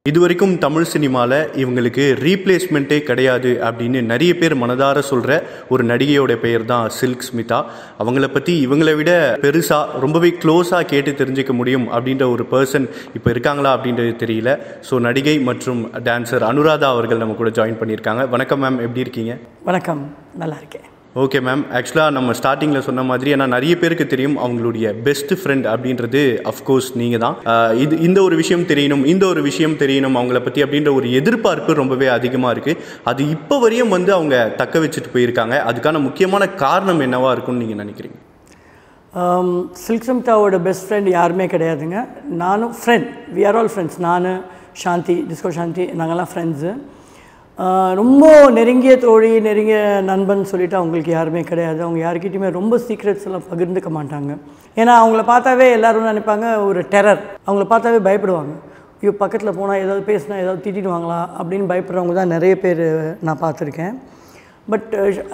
இது வரைக்கும் தமிழ் சினிமாவில் இவங்களுக்கு ரீப்ளேஸ்மெண்ட்டே கிடையாது அப்படின்னு நிறைய பேர் மனதார சொல்கிற ஒரு நடிகையோட பெயர் தான் சில்க் ஸ்மிதா அவங்கள பற்றி இவங்களை விட பெருசாக ரொம்பவே க்ளோஸாக கேட்டு தெரிஞ்சுக்க முடியும் அப்படின்ற ஒரு பர்சன் இப்போ இருக்காங்களா அப்படின்றது தெரியல ஸோ நடிகை மற்றும் டான்சர் அனுராதா அவர்கள் நம்ம கூட ஜாயின் பண்ணியிருக்காங்க வணக்கம் மேம் எப்படி இருக்கீங்க வணக்கம் நல்லா இருக்கேன் ஓகே மேம் ஆக்சுவலாக நம்ம ஸ்டார்டிங்கில் சொன்ன மாதிரி ஏன்னா நிறைய பேருக்கு தெரியும் அவங்களுடைய பெஸ்ட் ஃப்ரெண்ட் அப்படின்றது அஃப்கோர்ஸ் நீங்கள் தான் ஆஹ் இது இந்த ஒரு விஷயம் தெரியணும் இந்த ஒரு விஷயம் தெரியணும் அவங்கள பற்றி அப்படின்ற ஒரு எதிர்பார்ப்பு ரொம்பவே அதிகமாக இருக்குது அது இப்போ வரையும் வந்து அவங்க தக்க வச்சுட்டு போயிருக்காங்க அதுக்கான முக்கியமான காரணம் என்னவா இருக்கும்னு நீங்கள் நினைக்கிறீங்க சில்க் சம்தாவோட பெஸ்ட் ஃப்ரெண்ட் யாருமே கிடையாதுங்க நானும் friend we are all friends நான் சாந்தி டிஸ்கோ சாந்தி நாங்கள்லாம் ஃப்ரெண்ட்ஸு ரொம்ப நெருங்கிய தோழி நெருங்கிய நண்பன் சொல்லிட்டு அவங்களுக்கு யாருமே கிடையாது அவங்க யாருக்கிட்டையுமே ரொம்ப சீக்ரெட்ஸ் எல்லாம் பகிர்ந்துக்க மாட்டாங்க ஏன்னா அவங்கள பார்த்தாவே எல்லாரும் நினைப்பாங்க ஒரு டெரர் அவங்கள பார்த்தாவே பயப்படுவாங்க ஐயோ பக்கத்தில் போனால் ஏதாவது பேசினா ஏதாவது திட்டிடுவாங்களா அப்படின்னு பயப்படுறவங்க தான் நிறைய பேர் நான் பார்த்துருக்கேன் பட்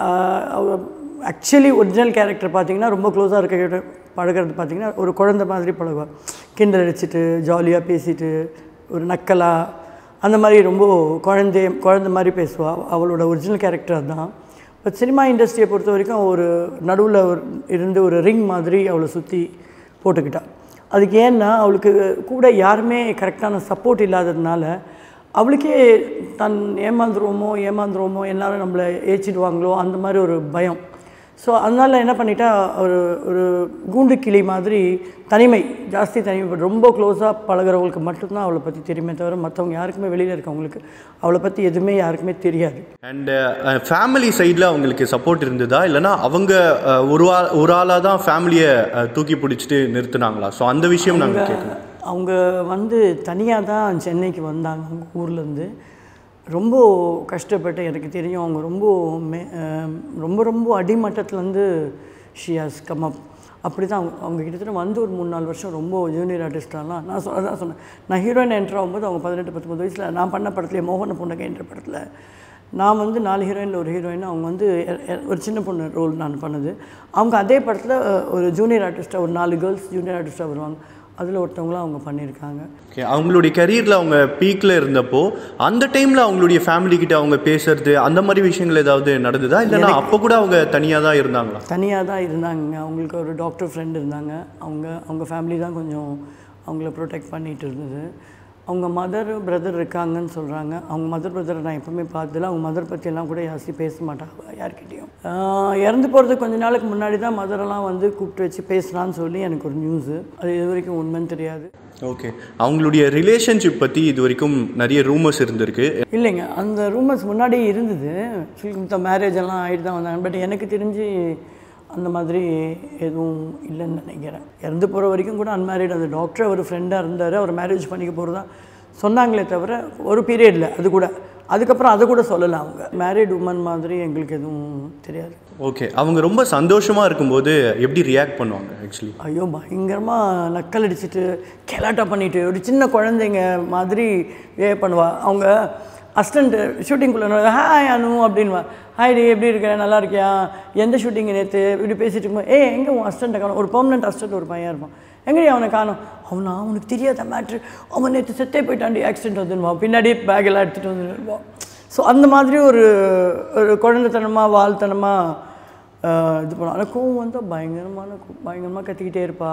ஆக்சுவலி ஒரிஜினல் கேரக்டர் பார்த்தீங்கன்னா ரொம்ப க்ளோஸாக இருக்க பழகிறது பார்த்தீங்கன்னா ஒரு குழந்தை மாதிரி பழகுவாள் கிண்டல் அடிச்சுட்டு ஜாலியாக பேசிட்டு ஒரு நக்கலாக அந்த மாதிரி ரொம்ப குழந்தை குழந்தை மாதிரி பேசுவாள் அவளோட ஒரிஜினல் கேரக்டர் அதுதான் பட் சினிமா இண்டஸ்ட்ரியை பொறுத்த வரைக்கும் ஒரு நடுவில் ஒரு இருந்து ஒரு ரிங் மாதிரி அவளை சுற்றி போட்டுக்கிட்டாள் அதுக்கு ஏன்னா அவளுக்கு கூட யாருமே கரெக்டான சப்போர்ட் இல்லாததுனால அவளுக்கே தன் ஏமாந்துருவோமோ ஏமாந்துருவோமோ எல்லாரும் நம்மளை ஏச்சிடுவாங்களோ அந்த மாதிரி ஒரு பயம் ஸோ அதனால் என்ன பண்ணிட்டா ஒரு ஒரு கூண்டு கிளி மாதிரி தனிமை ஜாஸ்தி தனிமை ரொம்ப க்ளோஸாக பழகிறவங்களுக்கு மட்டும்தான் அவளை பற்றி தெரியுமே தவிர மற்றவங்க யாருக்குமே வெளியில் இருக்கவங்களுக்கு அவளை பற்றி எதுவுமே யாருக்குமே தெரியாது அண்ட் ஃபேமிலி சைடில் அவங்களுக்கு சப்போர்ட் இருந்ததா இல்லைனா அவங்க அஹ், ஒரு ஆள் ஒரு ஆளாக தான் ஃபேமிலியை தூக்கி பிடிச்சிட்டு நிறுத்துனாங்களா ஸோ அந்த விஷயம் நாங்கள் கேட்கணும் அவங்க வந்து தனியாக தான் சென்னைக்கு வந்தாங்க அவங்க ஊர்லேருந்து ரொம்ப கஷ்டப்பட்டு எனக்கு தெரியும் அவங்க ரொம்ப மே அஹ் ரொம்ப ரொம்ப அடிமட்டத்துலேருந்து ஷி ஹாஸ் கம் அப் அப்படி தான் அவங்க அவங்க கிட்டத்தட்ட வந்து ஒரு மூணு நாலு வருஷம் ரொம்ப ஜூனியர் ஆர்டிஸ்டாலாம் நான் சொ அதான் சொன்னேன் நான் ஹீரோயின் என்ட்ரு ஆகும்போது அவங்க பதினெட்டு பத்தொம்பது வயசில் நான் பண்ண படத்துலேயே மோகன புன்னகை என்ற படத்தில் நான் வந்து நாலு ஹீரோயினில் ஒரு ஹீரோயின் அவங்க வந்து எ- எ- ஒரு சின்ன பொண்ணு ரோல் நான் பண்ணது அவங்க அதே படத்தில் ஒரு ஜூனியர் ஆர்டிஸ்ட்டாக ஒரு நாலு கேர்ள்ஸ் ஜூனியர் ஆர்டிஸ்ட்டாக வருவாங்க அதில் ஒருத்தவங்களும் அவங்க பண்ணியிருக்காங்க ஓகே அவங்களுடைய கரியரில் அவங்க பீக்கில் இருந்தப்போ அந்த டைமில் அவங்களுடைய ஃபேமிலி கிட்ட அவங்க பேசுறது அந்த மாதிரி விஷயங்கள் ஏதாவது நடந்ததா இல்லைனா அப்போ கூட அவங்க தனியாக தான் இருந்தாங்களா தனியாக தான் இருந்தாங்க அவங்களுக்கு ஒரு டாக்டர் ஃப்ரெண்ட் இருந்தாங்க அவங்க அவங்க ஃபேமிலி தான் கொஞ்சம் அவங்கள ப்ரொடெக்ட் பண்ணிகிட்டு இருந்தது அவங்க மதர் பிரதர் இருக்காங்கன்னு சொல்கிறாங்க அவங்க மதர் பிரதரை நான் எப்பவுமே பார்த்ததில்ல அவங்க மதர் பற்றியெல்லாம் கூட யாசி பேச மாட்டாங்க யார்கிட்டயும் ஆஹ் இறந்து போகிறதுக்கு கொஞ்ச நாளுக்கு முன்னாடி தான் மதரெல்லாம் வந்து கூப்பிட்டு வச்சு பேசுனான்னு சொல்லி எனக்கு ஒரு நியூஸு அது இது வரைக்கும் உண்மைன்னு தெரியாது ஓகே அவங்களுடைய ரிலேஷன்ஷிப் பற்றி இது வரைக்கும் நிறைய ரூமர்ஸ் இருந்திருக்கு இல்லைங்க அந்த ரூமர்ஸ் முன்னாடியே இருந்தது சுல்கிமித்தா மேரேஜ் எல்லாம் ஆகிட்டு தான் வந்தாங்க பட் எனக்கு தெரிஞ்சு அந்த மாதிரி எதுவும் இல்லைன்னு நினைக்கிறேன் இறந்து போகிற வரைக்கும் கூட அன்மேரிட் அந்த டாக்டர் அவர் ஃப்ரெண்டாக இருந்தார் அவர் மேரேஜ் பண்ணிக்க போகிறதா சொன்னாங்களே தவிர ஒரு பீரியடில் அது கூட அதுக்கப்புறம் அதை கூட சொல்லலை அவங்க மேரிட் உமன் மாதிரி எங்களுக்கு எதுவும் தெரியாது ஓகே அவங்க ரொம்ப சந்தோஷமாக இருக்கும்போது எப்படி ரியாக்ட் பண்ணுவாங்க ஆக்சுவலி ஐயோ பயங்கரமாக நக்கல் அடிச்சிட்டு கெலாட்டா பண்ணிட்டு ஒரு சின்ன குழந்தைங்க மாதிரி வே பண்ணுவா அவங்க அசிஸ்டண்ட் ஷூட்டிங்குள்ளே ஹாய் அனு அப்படின்வா ஹாய் டி எப்படி இருக்க நல்லா இருக்கியா எந்த ஷூட்டிங் நேற்று இப்படி பேசிட்டு இருக்கும்போது ஏ எங்கே உன் அசிஸ்டண்ட்டை காணும் ஒரு பெர்மனெண்ட் அசிஸ்டன்ட் ஒரு பையன் இருப்பான் எங்கடி அவனை காணும் அவனா அவனுக்கு தெரியாத மேட்ரு அவன் நேற்று செத்தே போயிட்டாண்டி ஆக்சிடென்ட் வந்துடுவான் பின்னாடியே பேக் எல்லாம் எடுத்துகிட்டு வந்துடுவான் ஸோ அந்த மாதிரி ஒரு ஒரு குழந்தைத்தனமாக வாழ்த்தனமாக ஆஹ் இது பண்ணும் ஆனால் கோவம் வந்தால் பயங்கரமான கோ- பயங்கரமாக கத்திக்கிட்டே இருப்பா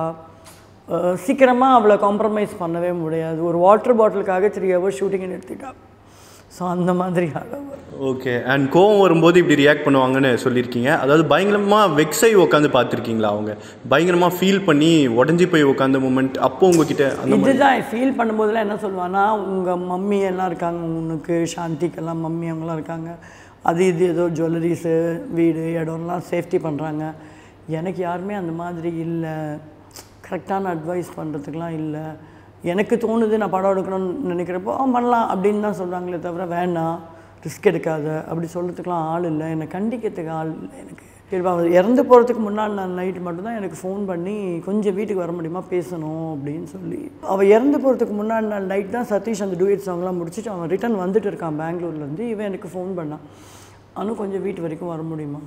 ஆஹ் சீக்கிரமா அவளை காம்ப்ரமைஸ் பண்ணவே முடியாது ஒரு வாட்டர் பாட்டிலுக்காக த்ரீ ஹவர்ஸ் ஷூட்டிங்கை நிறுத்திட்டா ஸோ அந்த மாதிரி ஆள் அவ. ஓகே அண்ட் கோவம் வரும்போது இப்படி ரியாக்ட் பண்ணுவாங்கன்னு சொல்லியிருக்கீங்க அதாவது பயங்கரமாக வெக்ஸை உட்காந்து பார்த்துருக்கீங்களா அவங்க பயங்கரமாக ஃபீல் பண்ணி உடஞ்சி போய் உட்காந்த மூமெண்ட் அப்போ உங்ககிட்ட அந்த மாதிரி இதுதான் ஃபீல் பண்ணும்போதெல்லாம் என்ன சொல்லுவான்னா உங்கள் மம்மி எல்லாம் இருக்காங்க உனக்கு சாந்திக்கெல்லாம் மம்மி அவங்களாம் இருக்காங்க அது இது ஏதோ ஜுவல்லரிஸு வீடு இடம்லாம் சேஃப்டி பண்ணுறாங்க எனக்கு யாருமே அந்த மாதிரி இல்லை கரெக்டான அட்வைஸ் பண்ணுறதுக்கெலாம் இல்லை எனக்கு தோணுது நான் படம் எடுக்கணும்னு நினைக்கிறப்போ ஆ பண்ணலாம் அப்படின்னு தான் சொல்கிறாங்களே தவிர வேண்டாம் ரிஸ்க் எடுக்காத அப்படி சொல்கிறதுக்கெலாம் ஆள் இல்லை என்னை கண்டிக்கிறதுக்கு ஆள் இல்லை எனக்கு சரி அவ இறந்து போகிறதுக்கு முன்னாடி நான் நைட்டு மட்டும்தான் எனக்கு ஃபோன் பண்ணி கொஞ்சம் வீட்டுக்கு வர முடியுமா பேசணும் அப்படின்னு சொல்லி அவள் இறந்து போகிறதுக்கு முன்னாடி நாள் நைட் தான் சதீஷ் அந்த டூயட் சாங்லாம் முடிச்சுட்டு அவன் ரிட்டர்ன் வந்துட்டு இருக்கான் பெங்களூர்லேருந்து இவன் எனக்கு ஃபோன் பண்ணான் அனு கொஞ்சம் வீட்டு வரைக்கும் வர முடியுமா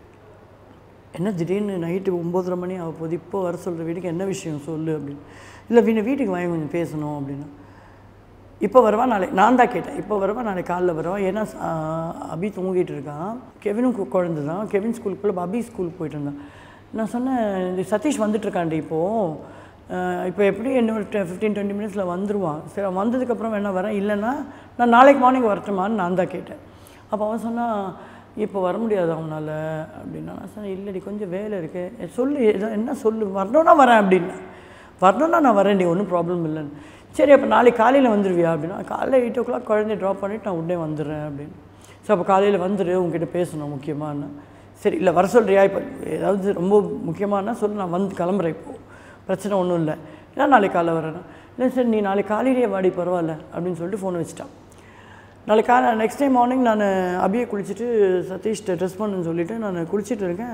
என்ன திடீர்னு நைட்டு ஒம்போதரை மணி ஆக போகுது இப்போ வர சொல்கிற வீட்டுக்கு என்ன விஷயம் சொல்லு அப்படின்னு இல்லை வீணை வீட்டுக்கு வாங்கி கொஞ்சம் பேசணும் அப்படின்னா இப்போ வரவா நாளை நான் தான் கேட்டேன் இப்போ வரவா நாளை காலைல வரவா ஏன்னா ஆஹ், அபி தூங்கிட்டு இருக்கான் கெவினும் கு- குழந்தை தான் கெவின் ஸ்கூலுக்கு போய் அபி ஸ்கூலுக்கு போயிட்டு இருந்தான் நான் சொன்னேன் இந்த சதீஷ் வந்துட்டு இருக்காண்டி இப்போது இப்போ எப்படி இன்னொரு ஃபிஃப்டீன் டுவெண்ட்டி மினிட்ஸில் வந்துடுவான் சரி அவன் வந்ததுக்கப்புறம் வேணா வரேன் இல்லைன்னா நான் நாளைக்கு மார்னிங் வரட்டுமான்னு நான் தான் கேட்டேன் அப்போ அவன் சொன்னான் இப்போ வர முடியாது அவனால் அப்படின்னா நான் சொன்னேன் இல்லடி கொஞ்சம் வேலை இருக்குது சொல்லு ஏதோ என்ன சொல்லு வரணும்னா வரேன் அப்படின்னேன் வரணும்னா நான் வரேன்டி ஒன்றும் ப்ராப்ளம் இல்லைன்னு சரி அப்போ நாளைக்கு காலையில் வந்துடுவியா அப்படின்னா காலையில் எயிட் ஓ கிளாக் குழந்தைய ட்ராப் பண்ணிவிட்டு நான் உடனே வந்துடுறேன் அப்படின்னு ஸோ அப்போ காலையில் வந்துடு உங்ககிட்ட பேசணும் முக்கியமானு சரி இல்லை வர சொல்கிறியா இப்போ ஏதாவது ரொம்ப முக்கியமானா சொல்லு நான் வந்து கிளம்புறேன் இப்போ பிரச்சனை ஒன்றும் இல்லை ஏன்னா நாளைக்கு காலைல வரேன் இல்லை சரி நீ நாளைக்கு காலையிலேயே வாடி பரவாயில்ல அப்படின்னு சொல்லிட்டு ஃபோன் வச்சுட்டான் நாளைக்கு காலை நெக்ஸ்ட் டைம் மார்னிங் நான் அபியை குளிச்சுட்டு சதீஷ்ட ட்ரெஸ் பண்ணுன்னு சொல்லிவிட்டு நான் குளிச்சுட்டு இருக்கேன்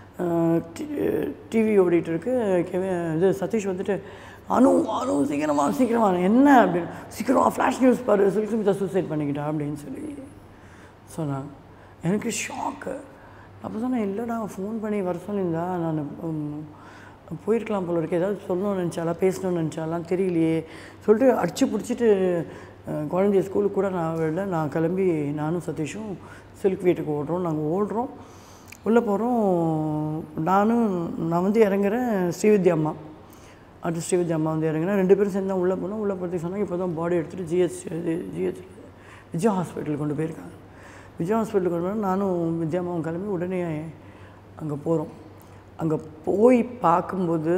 டிவி ஓடிட்டு இருக்கு கெவி- இது சதீஷ் வந்துட்டு அனு அனு சீக்கிரமா சீக்கிரமா என்ன அப்படின்னு சீக்கிரமா ஃப்ளாஷ் நியூஸ் பாரு சுமிதா சூசைட் பண்ணிக்கிட்டா அப்படின்னு சொல்லி சொன்னாங்க எனக்கு ஷாக்கு அப்போ சொன்னேன் இல்லைடா ஃபோன் பண்ணி வர சொல்லியிருந்தா நான் உம், போயிருக்கலாம் போல இருக்கு ஏதாவது சொல்லணும்னு நினச்சாலா பேசணும்னு நினச்சாலாம் தெரியலையே சொல்லிட்டு அடிச்சு பிடிச்சிட்டு அஹ், குழந்தைய ஸ்கூலுக்கு கூட நான் விடல நான் கிளம்பி நானும் சதீஷும் சில்க் வீட்டுக்கு ஓடுறோம் நாங்கள் ஓடுறோம் உள்ளே போகிறோம் நானும் நான் வந்து இறங்குறேன் ஸ்ரீவித்யா அம்மா அடுத்து ஸ்ரீவித்யா அம்மா வந்து இறங்குறேன் ரெண்டு பேரும் சேர்ந்து தான் உள்ளே போனோம் உள்ளே போகிறதுக்கு சொன்னாங்க இப்போ தான் பாடி எடுத்துகிட்டு ஜிஹெச் ஜிஹெச் விஜயா ஹாஸ்பிட்டலுக்கு கொண்டு போயிருக்காங்க விஜயா ஹாஸ்பிட்டலுக்கு கொண்டு போனால் நானும் வித்யா அம்மாவும் கிளம்பி உடனே அங்கே போகிறோம் அங்கே போய் பார்க்கும்போது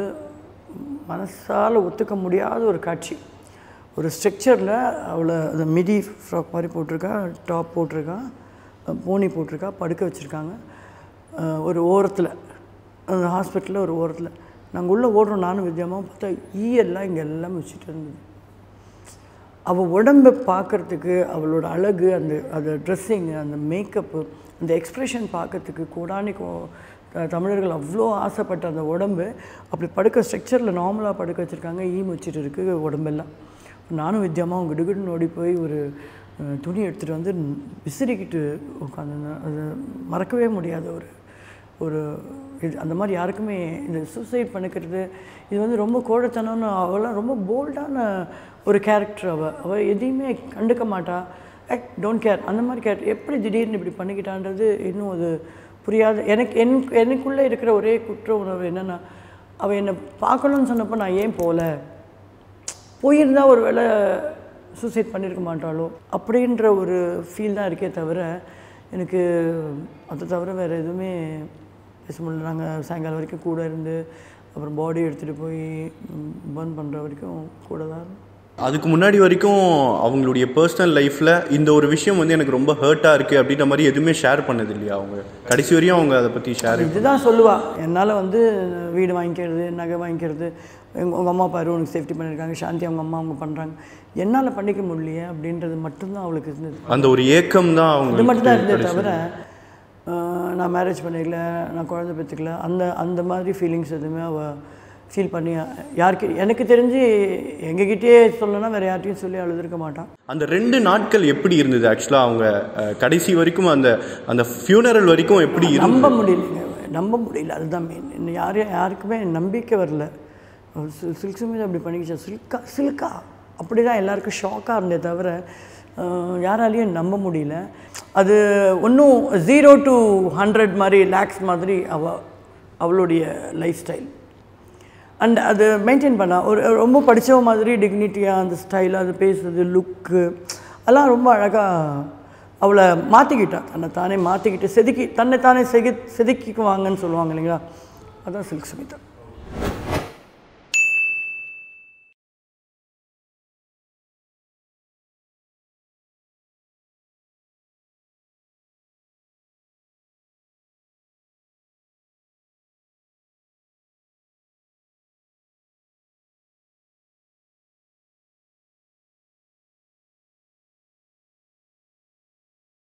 மனசால் ஒத்துக்க முடியாத ஒரு காட்சி ஒரு ஸ்ட்ரக்சரில் அவளை அந்த மிடி ஃப்ராக் மாதிரி போட்டிருக்கா டாப் போட்டிருக்கா போனி போட்டிருக்கா படுக்க வச்சுருக்காங்க அஹ் ஒரு ஓரத்தில் அந்த ஹாஸ்பிட்டலில் ஒரு ஓரத்தில் நாங்கள் உள்ளே ஓடுறோம் நானும் வித்யாமாவும் பார்த்தா ஈயெல்லாம் இங்கே எல்லாம் வச்சுட்டு இருந்தது அவள் உடம்பை பார்க்கறதுக்கு அவளோட அழகு அந்த அந்த ட்ரெஸ்ஸிங்கு அந்த மேக்கப்பு அந்த எக்ஸ்ப்ரெஷன் பார்க்கறதுக்கு கோடானி கோ த- தமிழர்கள் அவ்வளோ ஆசைப்பட்ட அந்த உடம்பு அப்படி படுக்க ஸ்ட்ரக்சரில் நார்மலாக படுக்க வச்சுருக்காங்க ஈ வச்சுட்டு இருக்கு உடம்பெல்லாம் நானும் வித்யாமாவும் கிடுகிடுன்னு ஓடி போய் ஒரு அஹ், துணி எடுத்துகிட்டு வந்து விசிறிக்கிட்டு உட்காந்து அது மறக்கவே முடியாத ஒரு ஒரு இது அந்த மாதிரி யாருக்குமே இந்த சூசைட் பண்ணிக்கிறது இது வந்து ரொம்ப கோழத்தனம்னு அவளாம் ரொம்ப போல்டான ஒரு கேரக்டர் அவள் அவள் எதையுமே கண்டுக்க மாட்டா ஆக்ட் டோன்ட் கேர் அந்த மாதிரி கேரக்டர் எப்படி திடீர்னு இப்படி பண்ணிக்கிட்டான்றது இன்னும் அது புரியாத எனக்கு என் எனக்குள்ளே இருக்கிற ஒரே குற்ற உணர்வு என்னென்னா அவள் என்னை பார்க்கணும்னு சொன்னப்போ நான் ஏன் போகல போயிருந்தா ஒரு வேளை சூசைட் பண்ணியிருக்க மாட்டாளோ அப்படின்ற ஒரு ஃபீல் தான் இருக்கே தவிர எனக்கு அதை தவிர வேறு எதுவுமே பேச முடியல நாங்கள் சாயங்காலம் வரைக்கும் கூட இருந்து அப்புறம் பாடி எடுத்துகிட்டு போய் பர்ன் பண்ணுற வரைக்கும் கூட தான் இருந்தோம். அதுக்கு முன்னாடி வரைக்கும் அவங்களுடைய பர்சனல் லைஃப்பில் இந்த ஒரு விஷயம் வந்து எனக்கு ரொம்ப ஹர்ட்டாக இருக்குது அப்படின்ற மாதிரி எதுவுமே ஷேர் பண்ணது இல்லையா அவங்க கடைசி வரையும் அவங்க அதை பற்றி ஷேர் இதுதான் சொல்லுவா என்னால் வந்து வீடு வாங்கிக்கிறது நகை வாங்கிக்கிறது எங்க உங்கள் அம்மா பாரு உனக்கு சேஃப்டி பண்ணியிருக்காங்க சாந்தி அவங்க அம்மா அவங்க பண்ணுறாங்க என்னால் பண்ணிக்க முடியலையே அப்படின்றது மட்டும்தான் அவளுக்கு இருந்தது அந்த ஒரு ஏக்கம் தான் இது அவங்க மட்டும் தான் இருந்தே தவிர ஆஹ், நான் மேரேஜ் பண்ணிக்கல நான் குழந்தை பெற்றுக்கல அந்த அந்த மாதிரி ஃபீலிங்ஸ் எதுவுமே அவள் ஃபீல் பண்ணி யாருக்கு எனக்கு தெரிஞ்சு எங்ககிட்டயே சொல்லணும்னா வேறு யார்கிட்டையும் சொல்லி அழுதுருக்க மாட்டான் அந்த ரெண்டு நாட்கள் எப்படி இருந்தது ஆக்சுவலாக அவங்க அஹ், கடைசி வரைக்கும் அந்த அந்த ஃபியூனரல் வரைக்கும் எப்படி இருந்தது நம்ப முடியலைங்க நம்ப முடியல அதுதான் மெயின் இன்னும் யாரையும் யாருக்குமே நம்பிக்கை வரல சில்க் சுமிதா அப்படி பண்ணிக்கிச்சா சில்கா சில்கா அப்படி தான் எல்லாருக்கும் ஷாக்காக இருந்தே தவிர அஹ், யாராலையும் நம்ப முடியல அது ஒன்றும் ஜீரோ டு ஹண்ட்ரட் மாதிரி லேக்ஸ் மாதிரி அவ அவளுடைய லைஃப் ஸ்டைல் அண்ட் அது மெயின்டைன் பண்ணா ஒரு ரொம்ப படித்தவ மாதிரி டிக்னிட்டியாக அந்த ஸ்டைல் அது பேசுறது லுக்கு அதெல்லாம் ரொம்ப அழகாக அவளை மாற்றிக்கிட்டா தன்னை தானே மாற்றிக்கிட்டு செதுக்கி தன்னை தானே செகு செதுக்கிக்குவாங்கன்னு சொல்லுவாங்க இல்லைங்களா அதான் சில்க் சுமிதா